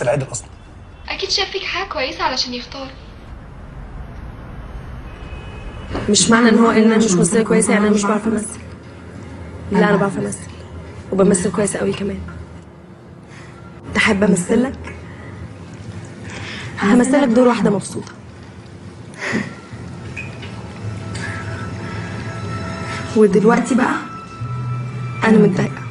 العدل اصلا اكيد شاف فيك حاجه كويسه علشان يختار مش معنى ان هو قال ان انا مش ممثله كويسه يعني انا مش بعرف امثل لا انا بعرف امثل وبمثل كويس قوي كمان تحب امثلك همثلك دور واحده مبسوطه ودلوقتي بقى انا متضايقه